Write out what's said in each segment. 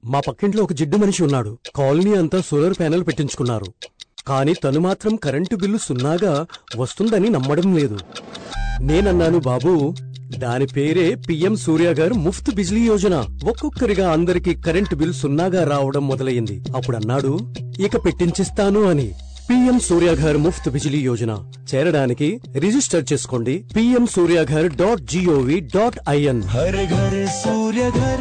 మా పక్కింట్లో ఒక జిడ్డు మనిషి ఉన్నాడు కాలనీ అంతా సోలార్ ప్యానెల్ పెట్టించుకున్నారు కానీ తను మాత్రం కరెంటు బిల్లు సున్నాగా వస్తుందని నమ్మడం లేదు నేనన్నాను బాబూ దాని పేరే పిఎం సూర్య గారు ముఫ్త్ బిజ్లీ యోజన ఒక్కొక్కరిగా అందరికి కరెంటు బిల్ సున్నాగా రావడం మొదలయ్యింది అప్పుడు అన్నాడు ఇక పెట్టించిస్తాను అని పిఎం సూర్య గారు ముఫ్త్ బిజిలీ యోజన చేరడానికి రిజిస్టర్ చేసుకోండి పిఎం సూర్య గారు డాట్ జిఓవి డాట్ ఐఎన్ हर घर सूर्य घर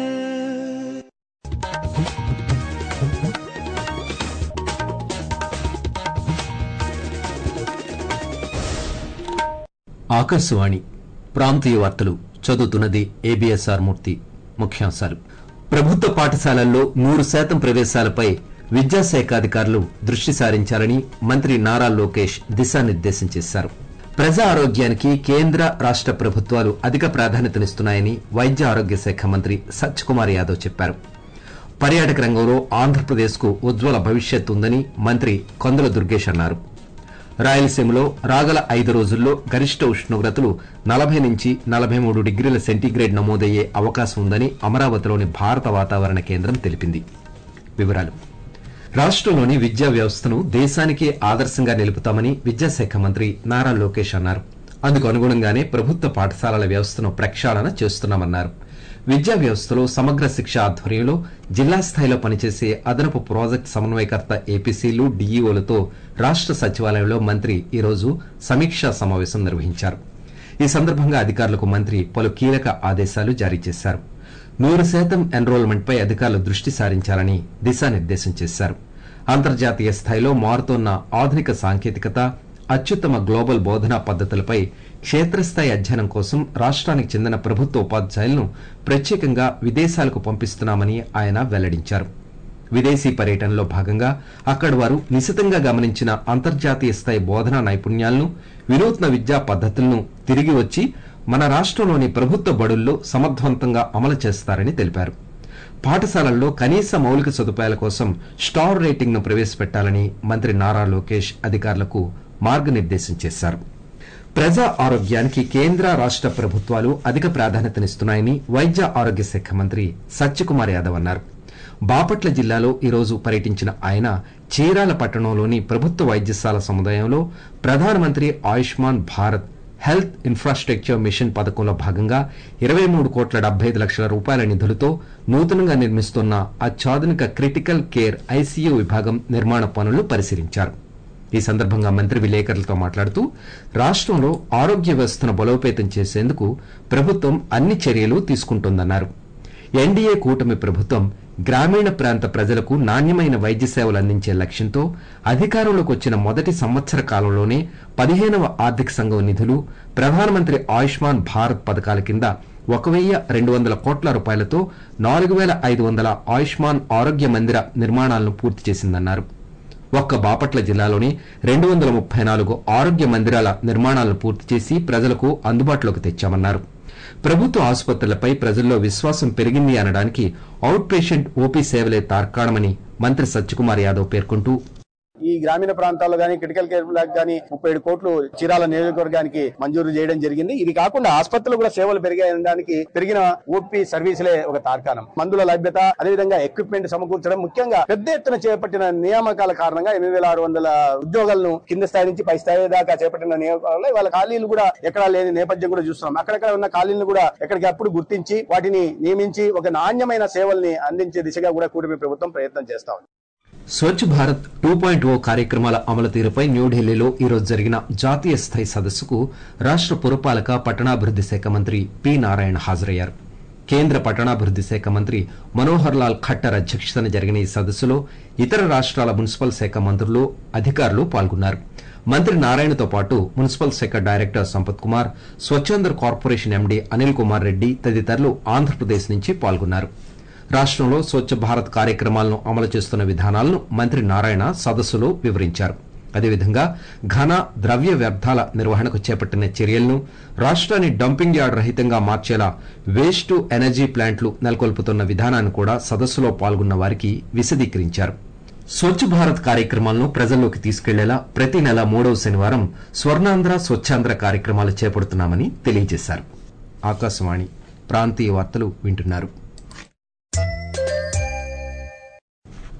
ఆకాశవాణి ప్రాంతీయ వార్తలు చదువుతున్నది ఏబిఎస్ఆర్ మూర్తి ముఖ్యాంశాలు ప్రభుత్వ పాఠశాలల్లో నూరు శాతం ప్రవేశాలపై విద్యాశాఖ అధికారులు దృష్టి సారించాలని మంత్రి నారా లోకేష్ దిశానిర్దేశం చేశారు ప్రజా ఆరోగ్యానికి కేంద్ర రాష్ట ప్రభుత్వాలు అధిక ప్రాధాన్యతనిస్తున్నాయని వైద్య ఆరోగ్య శాఖ మంత్రి సత్యకుమార్ యాదవ్ చెప్పారు పర్యాటక రంగంలో ఆంధ్రప్రదేశ్కు ఉజ్వల భవిష్యత్తు ఉందని మంత్రి కొందల దుర్గేష్ అన్నారు రాయలసీమలో రాగల ఐదు రోజుల్లో గరిష్ట ఉష్ణోగ్రతలు నలభై నుంచి నలభై మూడు డిగ్రీల సెంటీగ్రేడ్ నమోదయ్యే అవకాశం ఉందని అమరావతిలోని భారత వాతావరణ కేంద్రం తెలిపింది వివరాలు రాష్ట్రంలోని విద్యా వ్యవస్థను దేశానికే ఆదర్శంగా నిలుపుతామని విద్యాశాఖ మంత్రి నారా లోకేష్ అన్నారు అందుకు అనుగుణంగానే ప్రభుత్వ పాఠశాలల వ్యవస్థను ప్రక్షాళన చేస్తున్నామన్నారు విద్యా వ్యవస్థలో సమగ్ర శిక్ష ఆధ్వర్యంలో జిల్లా స్థాయిలో పనిచేసే అదనపు ప్రాజెక్ట్ సమన్వయకర్త ఏపీసీలు డీఈఓలతో రాష్ట సచివాలయంలో మంత్రి ఈరోజు సమీక్షా సమావేశం నిర్వహించారు ఈ సందర్భంగా అధికారులకు మంత్రి పలు కీలక ఆదేశాలు జారీ చేశారు నూరు శాతం ఎన్రోల్మెంట్ పై అధికారులు దృష్టి సారించాలని దిశానిర్దేశం చేశారు అంతర్జాతీయ స్థాయిలో మారుతోన్న ఆధునిక సాంకేతికత అత్యుత్తమ గ్లోబల్ బోధనా పద్ధతులపై క్షేత్రస్థాయి అధ్యయనం కోసం రాష్ట్రానికి చెందిన ప్రభుత్వ ఉపాధ్యాయులను ప్రత్యేకంగా విదేశాలకు పంపిస్తున్నామని ఆయన వెల్లడించారు విదేశీ పర్యటనలో భాగంగా అక్కడి వారు నిశితంగా గమనించిన అంతర్జాతీయ స్థాయి బోధనా నైపుణ్యాలను వినూత్న విద్యా పద్ధతులను తిరిగి వచ్చి మన రాష్ట్రంలోని ప్రభుత్వ బడుల్లో సమర్థవంతంగా అమలు చేస్తారని తెలిపారు పాఠశాలల్లో కనీస మౌలిక సదుపాయాల కోసం స్టార్ రేటింగ్ ను ప్రవేశపెట్టాలని మంత్రి నారా లోకేష్ అధికారులకు మార్గనిర్దేశం చేశారు ప్రజా ఆరోగ్యానికి కేంద్ర రాష్ట ప్రభుత్వాలు అధిక ప్రాధాన్యతనిస్తున్నాయని వైద్య ఆరోగ్య శాఖ మంత్రి సత్యకుమార్ యాదవ్ అన్నారు బాపట్ల జిల్లాలో ఈరోజు పర్యటించిన ఆయన చీరాల పట్టణంలోని ప్రభుత్వ వైద్యశాల సముదాయంలో ప్రధానమంత్రి Ayushman Bharat health infrastructure mission పథకంలో భాగంగా ఇరవై మూడు కోట్ల డెబ్బై ఐదు లక్షల రూపాయల నిధులతో నూతనంగా నిర్మిస్తున్న అత్యాధునిక క్రిటికల్ కేర్ ఐసీయూ విభాగం నిర్మాణ పనులను పరిశీలించారు ఈ సందర్భంగా మంత్రి విలేకరులతో మాట్లాడుతూ రాష్ట్రంలో ఆరోగ్య వ్యవస్థను బలోపేతం చేసేందుకు ప్రభుత్వం అన్ని చర్యలు తీసుకుంటోందన్నారు ఎన్డీఏ కూటమి ప్రభుత్వం గ్రామీణ ప్రాంత ప్రజలకు నాణ్యమైన వైద్య సేవలు అందించే లక్ష్యంతో అధికారంలోకి వచ్చిన మొదటి సంవత్సర కాలంలోనే పదిహేనవ ఆర్థిక సంఘం నిధులు ప్రధానమంత్రి ఆయుష్మాన్ భారత్ పథకాల కింద ఒక వెయ్యి రెండు వందల కోట్ల రూపాయలతో నాలుగు వేల ఐదు వందల ఆయుష్మాన్ ఆరోగ్య మందిర నిర్మాణాలను పూర్తి చేసిందన్నారు ఒక్క బాపట్ల జిల్లాలోని రెండు వందల ముప్పై నాలుగు ఆరోగ్య మందిరాల నిర్మాణాలను పూర్తి చేసి ప్రజలకు అందుబాటులోకి తెచ్చామన్నారు ప్రభుత్వ ఆసుపత్రులపై ప్రజల్లో విశ్వాసం పెరిగింది అనడానికి అవుట్ పేషెంట్ ఓపీ సేవలే తార్కాణమని మంత్రి సత్యకుమార్ యాదవ్ పేర్కొంటూ ఈ గ్రామీణ ప్రాంతాల్లో గానీ క్రిటికల్ కేర్ బ్లాక్ గానీ ముప్పై ఏడు కోట్లు చీరాల నియోజకవర్గానికి మంజూరు చేయడం జరిగింది ఇది కాకుండా ఆసుపత్రులు కూడా సేవలు పెరిగాయడానికి పెరిగిన ఓపీ సర్వీసులే ఒక తార్కాణం మందుల లభ్యత అదేవిధంగా ఎక్విప్మెంట్ సమకూర్చడం ముఖ్యంగా పెద్ద ఎత్తున చేపట్టిన నియామకాల కారణంగా ఎనిమిది వేల ఆరు వందల ఉద్యోగాలను కింద స్థాయి నుంచి పై స్థాయి దాకా చేపట్టిన నియామకాలలో ఇవాళ ఖాళీలు కూడా ఎక్కడా లేని నేపథ్యం కూడా చూస్తున్నాం అక్కడక్కడ ఉన్న ఖాళీలను కూడా ఎక్కడికప్పుడు గుర్తించి వాటిని నియమించి ఒక నాణ్యమైన సేవల్ని అందించే దిశగా కూడా కూటమి ప్రభుత్వం ప్రయత్నం చేస్తా ఉంది Swachh Bharat two point O కార్యక్రమాల అమలు తీరుపై న్యూఢిల్లీలో ఈరోజు జరిగిన జాతీయ స్థాయి సదస్సుకు రాష్ట పురపాలక పట్టణాభివృద్ది శాఖ మంత్రి పి నారాయణ హాజరయ్యారు కేంద్ర పట్టణాభివృద్ది శాఖ మంత్రి మనోహర్ లాల్ ఖట్టర్ అధ్యక్షతన జరిగిన ఈ సదస్సులో ఇతర రాష్ట్రాల మున్సిపల్ శాఖ మంత్రులు అధికారులు పాల్గొన్నారు మంత్రి నారాయణతో పాటు మున్సిపల్ శాఖ director Sampath Kumar స్వచ్ఛంద్ర corporation MD Anil Kumar Reddy తదితరులు ఆంధ్రప్రదేశ్ నుంచి పాల్గొన్నారు రాష్ట్రంలో స్వచ్ఛ భారత్ కార్యక్రమాలను అమలు చేస్తున్న విధానాలను మంత్రి నారాయణ సదస్సులో వివరించారు అదేవిధంగా ఘన ద్రవ్య వ్యర్థాల నిర్వహణకు చేపట్టిన చర్యలను రాష్ట్రాన్ని డంపింగ్ యార్డ్ రహితంగా మార్చేలా వేస్ట్ టు ఎనర్జీ ప్లాంట్లు నెలకొల్పుతున్న విధానాన్ని కూడా సదస్సులో పాల్గొన్న వారికి విశదీకరించారు స్వచ్ఛ భారత్ కార్యక్రమాలను ప్రజల్లోకి తీసుకెళ్లేలా ప్రతి నెల మూడవ శనివారం స్వర్ణాంధ్ర స్వచ్ఛాంధ్ర కార్యక్రమాలు చేపడుతున్నామని తెలియజేశారు ఆకాశవాణి ప్రాంతీయ వార్తలు వింటున్నారు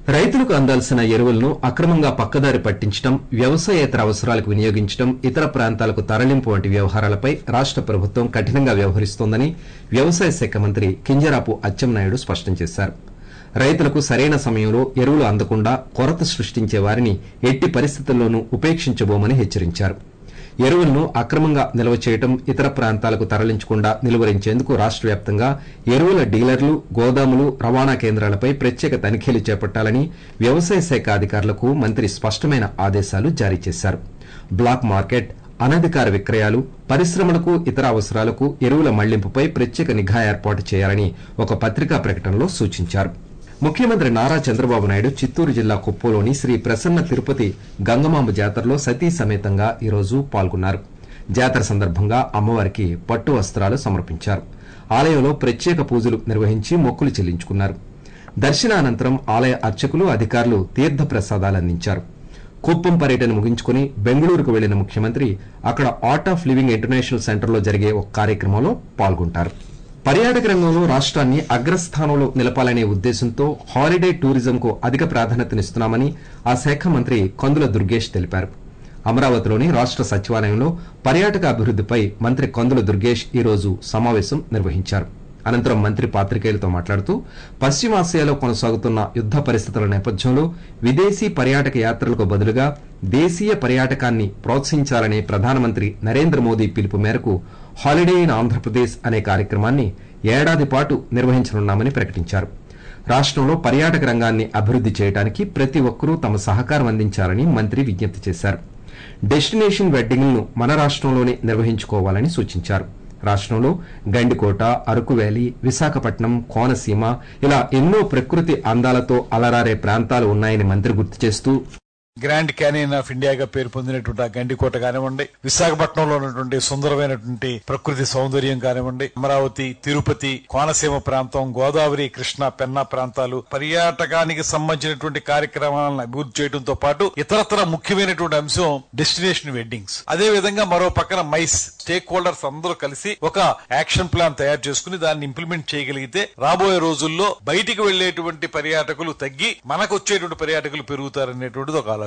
రైతులకు అందాల్సిన ఎరువులను అక్రమంగా పక్కదారి పట్టించడం వ్యవసాయేతర అవసరాలకు వినియోగించడం ఇతర ప్రాంతాలకు తరలింపు వంటి వ్యవహారాలపై రాష్ట ప్రభుత్వం కఠినంగా వ్యవహరిస్తోందని వ్యవసాయ శాఖ మంత్రి కింజరాపు అచ్చెన్నాయుడు స్పష్టం చేశారు రైతులకు సరైన సమయంలో ఎరువులు అందకుండా కొరత సృష్టించే వారిని ఎట్టి పరిస్థితుల్లోనూ ఉపేక్షించబోమని హెచ్చరించారు ఎరువులను అక్రమంగా నిల్వ చేయడం ఇతర ప్రాంతాలకు తరలించకుండా నిలువరించేందుకు రాష్ట వ్యాప్తంగా ఎరువుల డీలర్లు గోదాములు రవాణా కేంద్రాలపై ప్రత్యేక తనిఖీలు చేపట్టాలని వ్యవసాయ శాఖ అధికారులకు మంత్రి స్పష్టమైన ఆదేశాలు జారీ చేశారు బ్లాక్ మార్కెట్ అనధికార విక్రయాలు పరిశ్రమలకు ఇతర అవసరాలకు ఎరువుల మళ్లింపుపై ప్రత్యేక నిఘా ఏర్పాటు చేయాలని ఒక పత్రికా ప్రకటనలో సూచించారు ముఖ్యమంత్రి నారా చంద్రబాబు నాయుడు చిత్తూరు జిల్లా కుప్పంలోని శ్రీ ప్రసన్న తిరుపతి గంగమాంబ జాతరలో సతీ సమేతంగా ఈరోజు పాల్గొన్నారు జాతర సందర్భంగా అమ్మవారికి పట్టు వస్త్రాలు సమర్పించారు ఆలయంలో ప్రత్యేక పూజలు నిర్వహించి మొక్కులు చెల్లించుకున్నారు దర్శనానంతరం ఆలయ అర్చకులు అధికారులు తీర్థ ప్రసాదాలు అందించారు కుప్పం పర్యటన ముగించుకుని బెంగళూరుకు వెళ్లిన ముఖ్యమంత్రి అక్కడ ఆర్ట్ ఆఫ్ లివింగ్ ఇంటర్నేషనల్ సెంటర్లో జరిగే ఒక కార్యక్రమంలో పాల్గొంటారు పర్యాటక రంగంలో రాష్ట్రాన్ని అగ్రస్థానంలో నిలపాలనే ఉద్దేశంతో హాలిడే టూరిజంకు అధిక ప్రాధాన్యతనిస్తున్నామని ఆ శాఖ మంత్రి కందుల దుర్గేష్ తెలిపారు అమరావతిలోని రాష్ట సచివాలయంలో పర్యాటక అభివృద్దిపై మంత్రి కందుల దుర్గేష్ ఈ రోజు సమావేశం నిర్వహించారు అనంతరం మంత్రి పాత్రికేయులతో మాట్లాడుతూ పశ్చిమాసియాలో కొనసాగుతున్న యుద్ద పరిస్థితుల నేపథ్యంలో విదేశీ పర్యాటక యాత్రలకు బదులుగా దేశీయ పర్యాటకాన్ని ప్రోత్సహించాలనే ప్రధానమంత్రి నరేంద్ర మోదీ పిలుపు మేరకు హాలిడే ఇన్ ఆంధ్రప్రదేశ్ అనే కార్యక్రమాన్ని ఏడాది పాటు నిర్వహించనున్నామని ప్రకటించారు రాష్టంలో పర్యాటక రంగాన్ని అభివృద్ది చేయడానికి ప్రతి ఒక్కరూ తమ సహకారం అందించాలని మంత్రి విజ్ఞప్తి చేశారు డెస్టినేషన్ వెడ్డింగ్లను మన రాష్టంలోనే నిర్వహించుకోవాలని సూచించారు రాష్టంలో గండికోట అరకు వ్యాలీ విశాఖపట్నం కోనసీమ ఇలా ఎన్నో ప్రకృతి అందాలతో అలరారే ప్రాంతాలు ఉన్నాయని మంత్రి గుర్తు చేస్తూ గ్రాండ్ క్యానియన్ ఆఫ్ ఇండియాగా పేరు పొందినటువంటి ఆ గండికోట కానివ్వండి విశాఖపట్నంలో ఉన్నటువంటి సుందరమైనటువంటి ప్రకృతి సౌందర్యం కానివ్వండి అమరావతి తిరుపతి కోనసీమ ప్రాంతం గోదావరి కృష్ణ పెన్నా ప్రాంతాలు పర్యాటకానికి సంబంధించినటువంటి కార్యక్రమాలను అభివృద్ధి చేయడంతో పాటు ఇతరత్ర ముఖ్యమైనటువంటి అంశం డెస్టినేషన్ వెడ్డింగ్స్ అదే విధంగా మరో పక్కన మైస్ స్టేక్ హోల్డర్స్ అందరూ కలిసి ఒక యాక్షన్ ప్లాన్ తయారు చేసుకుని దాన్ని ఇంప్లిమెంట్ చేయగలిగితే రాబోయే రోజుల్లో బయటికి వెళ్లేటువంటి పర్యాటకులు తగ్గి మనకు వచ్చేటువంటి పర్యాటకులు పెరుగుతారనేటువంటిది ఒక ఆలోచన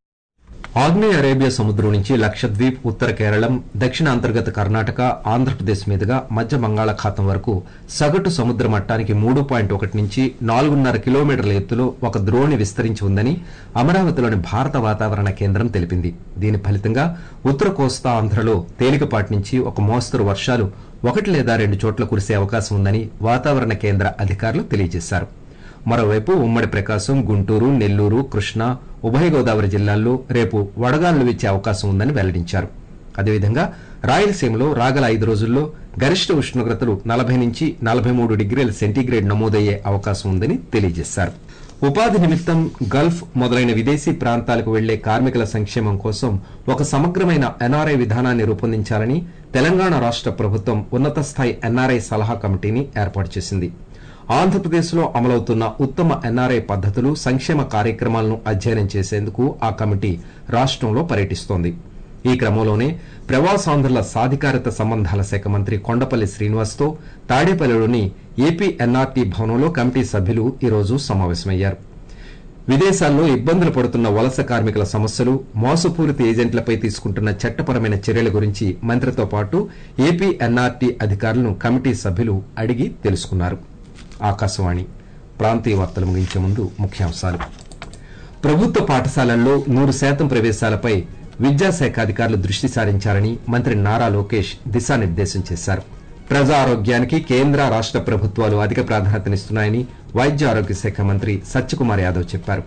ఆగ్నేయ అరేబియా సముద్రం నుంచి లక్షద్వీప్ ఉత్తర కేరళం దక్షిణ అంతర్గత కర్ణాటక ఆంధ్రప్రదేశ్ మీదుగా మధ్య బంగాళాఖాతం వరకు సగటు సముద్ర మట్టానికి మూడు పాయింట్ ఒకటి నుంచి నాలుగున్నర కిలోమీటర్ల ఎత్తులో ఒక ద్రోణి విస్తరించి ఉందని అమరావతిలోని భారత వాతావరణ కేంద్రం తెలిపింది దీని ఫలితంగా ఉత్తర కోస్తా ఆంధ్రలో తేలికపాటి నుంచి ఒక మోస్తరు వర్షాలు ఒకటి లేదా రెండు చోట్ల కురిసే అవకాశం ఉందని వాతావరణ కేంద్ర అధికారులు తెలియజేశారు మరోవైపు ఉమ్మడి ప్రకాశం గుంటూరు నెల్లూరు కృష్ణా ఉభయ గోదావరి జిల్లాల్లో రేపు వడగాలులు వీచే అవకాశం ఉందని వెల్లడించారు అదేవిధంగా రాయలసీమలో రాగల ఐదు రోజుల్లో గరిష్ట ఉష్ణోగ్రతలు నలభై నుంచి నలభై మూడు డిగ్రీల సెంటీగ్రేడ్ నమోదయ్యే అవకాశం ఉందని తెలియజేశారు ఉపాధి నిమిత్తం గల్ఫ్ మొదలైన విదేశీ ప్రాంతాలకు వెళ్లే కార్మికుల సంక్షేమం కోసం ఒక సమగ్రమైన ఎన్ఆర్ఐ విధానాన్ని రూపొందించాలని తెలంగాణ రాష్ట ప్రభుత్వం ఉన్నత స్థాయి ఎన్ఆర్ఐ సలహా కమిటీని ఏర్పాటు చేసింది ఆంధ్రప్రదేశ్లో అమలవుతున్న ఉత్తమ ఎన్ఆర్ఐ పద్దతులు సంక్షేమ కార్యక్రమాలను అధ్యయనం చేసేందుకు ఆ కమిటీ రాష్టంలో పర్యటిస్తోంది ఈ క్రమంలోనే ప్రవాసాంధ్రుల సాధికారత సంబంధాల శాఖ మంత్రి కొండపల్లి శ్రీనివాస్తో తాడేపల్లిలోని ఏపీ ఎన్ఆర్టీ భవనంలో కమిటీ సభ్యులు ఈరోజు సమావేశమయ్యారు విదేశాల్లో ఇబ్బందులు పడుతున్న వలస కార్మికుల సమస్యలు మోసపూరిత ఏజెంట్లపై తీసుకుంటున్న చట్టపరమైన చర్యల గురించి మంత్రితో పాటు ఏపీ ఎన్ఆర్టీ అధికారులను కమిటీ సభ్యులు అడిగి తెలుసుకున్నారు ఆకాశవాణి ప్రాంతీయ వార్తలు ముగించే ముందు ముఖ్యాంశాలు ప్రభుత్వ పాఠశాలల్లో నూరు శాతం ప్రవేశాలపై విద్యాశాఖ అధికారులు దృష్టి సారించాలని మంత్రి నారా లోకేష్ దిశానిర్దేశం చేశారు ప్రజా ఆరోగ్యానికి కేంద్ర రాష్ట ప్రభుత్వాలు అధిక ప్రాధాన్యతనిస్తున్నాయని వైద్య ఆరోగ్య శాఖ మంత్రి సత్యకుమార్ యాదవ్ చెప్పారు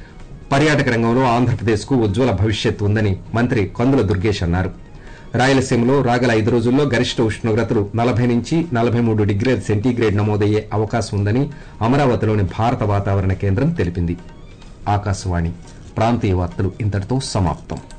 పర్యాటక రంగంలో ఆంధ్రప్రదేశ్ కు ఉజ్వల భవిష్యత్తు ఉందని మంత్రి కందుల దుర్గేష్ అన్నారు రాయలసీమలో రాగల ఐదు రోజుల్లో గరిష్ట ఉష్ణోగ్రతలు నలభై నుంచి నలభై మూడు డిగ్రీల సెంటీగ్రేడ్ నమోదయ్యే అవకాశం ఉందని అమరావతిలోని భారత వాతావరణ కేంద్రం తెలిపింది ఆకాశవాణి ప్రాంతీయ వార్తలు ఇంతటితో సమాప్తం